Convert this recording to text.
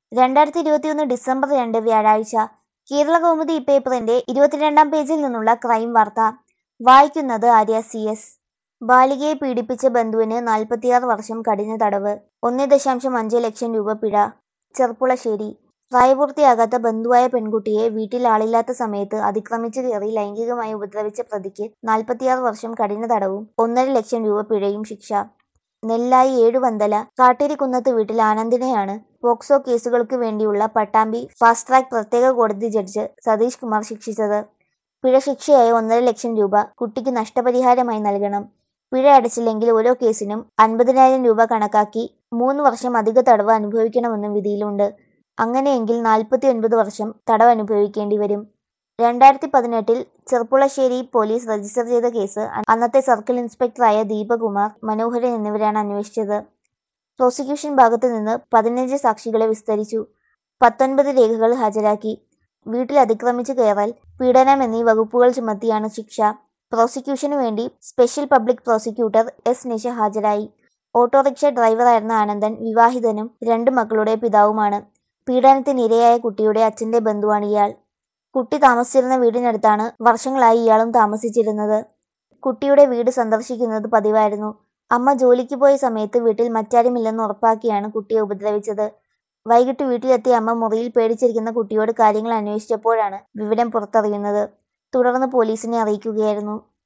രണ്ടായിരത്തി ഇരുപത്തിയൊന്ന് ഡിസംബർ രണ്ട് വ്യാഴാഴ്ച കേരള കൗമുദി പേപ്പറിന്റെ ഇരുപത്തിരണ്ടാം പേജിൽ നിന്നുള്ള ക്രൈം വാർത്ത വായിക്കുന്നത് ആര്യ സി എസ് ബാലികയെ പീഡിപ്പിച്ച ബന്ധുവിന് നാൽപ്പത്തിയാറ് വർഷം കഠിന തടവ് ഒന്ന് ദശാംശം അഞ്ച് ലക്ഷം രൂപ പിഴ ചെർപ്പുളശ്ശേരി പ്രായപൂർത്തിയാകാത്ത ബന്ധുവായ പെൺകുട്ടിയെ വീട്ടിൽ ആളില്ലാത്ത സമയത്ത് അതിക്രമിച്ചു കയറി ലൈംഗികമായി ഉപദ്രവിച്ച പ്രതിക്ക് നാൽപ്പത്തിയാറ് വർഷം കഠിന തടവും ഒന്നര ലക്ഷം രൂപ പിഴയും ശിക്ഷ നെല്ലായി ഏഴുവന്തല കാട്ടേരിക്കുന്നത്ത് വീട്ടിൽ ആനന്ദിനെയാണ് പോക്സോ കേസുകൾക്ക് വേണ്ടിയുള്ള പട്ടാമ്പി ഫാസ്റ്റ് ട്രാക്ക് പ്രത്യേക കോടതി ജഡ്ജ് സതീഷ് കുമാർ ശിക്ഷിച്ചത് പിഴ ശിക്ഷയായി ഒന്നര ലക്ഷം രൂപ കുട്ടിക്ക് നഷ്ടപരിഹാരമായി നൽകണം പിഴ അടച്ചില്ലെങ്കിൽ ഓരോ കേസിനും അൻപതിനായിരം രൂപ കണക്കാക്കി മൂന്ന് വർഷം അധിക തടവ് അനുഭവിക്കണമെന്നും വിധിയിലുണ്ട് അങ്ങനെയെങ്കിൽ നാൽപ്പത്തി ഒൻപത് വർഷം തടവ് അനുഭവിക്കേണ്ടി വരും രണ്ടായിരത്തി പതിനെട്ടിൽ ചെർപ്പുളശ്ശേരി പോലീസ് രജിസ്റ്റർ ചെയ്ത കേസ് അന്നത്തെ സർക്കിൾ ഇൻസ്പെക്ടറായ ദീപകുമാർ മനോഹരൻ എന്നിവരാണ് അന്വേഷിച്ചത് പ്രോസിക്യൂഷൻ ഭാഗത്തു നിന്ന് പതിനഞ്ച് സാക്ഷികളെ വിസ്തരിച്ചു പത്തൊൻപത് രേഖകൾ ഹാജരാക്കി വീട്ടിൽ അതിക്രമിച്ചു കയറൽ പീഡനം എന്നീ വകുപ്പുകൾ ചുമത്തിയാണ് ശിക്ഷ പ്രോസിക്യൂഷനു വേണ്ടി special public prosecutor S Nisha ഹാജരായി ഓട്ടോറിക്ഷ ഡ്രൈവറായിരുന്ന ആനന്ദൻ വിവാഹിതനും രണ്ട് മക്കളുടെ പിതാവുമാണ് പീഡനത്തിന് ഇരയായ കുട്ടിയുടെ അച്ഛന്റെ ബന്ധുവാണ് ഇയാൾ കുട്ടി താമസിച്ചിരുന്ന വീടിനടുത്താണ് വർഷങ്ങളായി ഇയാളും താമസിച്ചിരുന്നത് കുട്ടിയുടെ വീട് സന്ദർശിക്കുന്നത് പതിവായിരുന്നു അമ്മ ജോലിക്ക് പോയ സമയത്ത് വീട്ടിൽ മറ്റാരുമില്ലെന്ന് ഉറപ്പാക്കിയാണ് കുട്ടിയെ ഉപദ്രവിച്ചത് വൈകിട്ട് വീട്ടിലെത്തിയ അമ്മ മുറിയിൽ പേടിച്ചിരിക്കുന്ന കുട്ടിയോട് കാര്യങ്ങൾ അന്വേഷിച്ചപ്പോഴാണ് വിവരം പുറത്തറിയുന്നത് തുടർന്ന് പോലീസിനെ അറിയിക്കുകയായിരുന്നു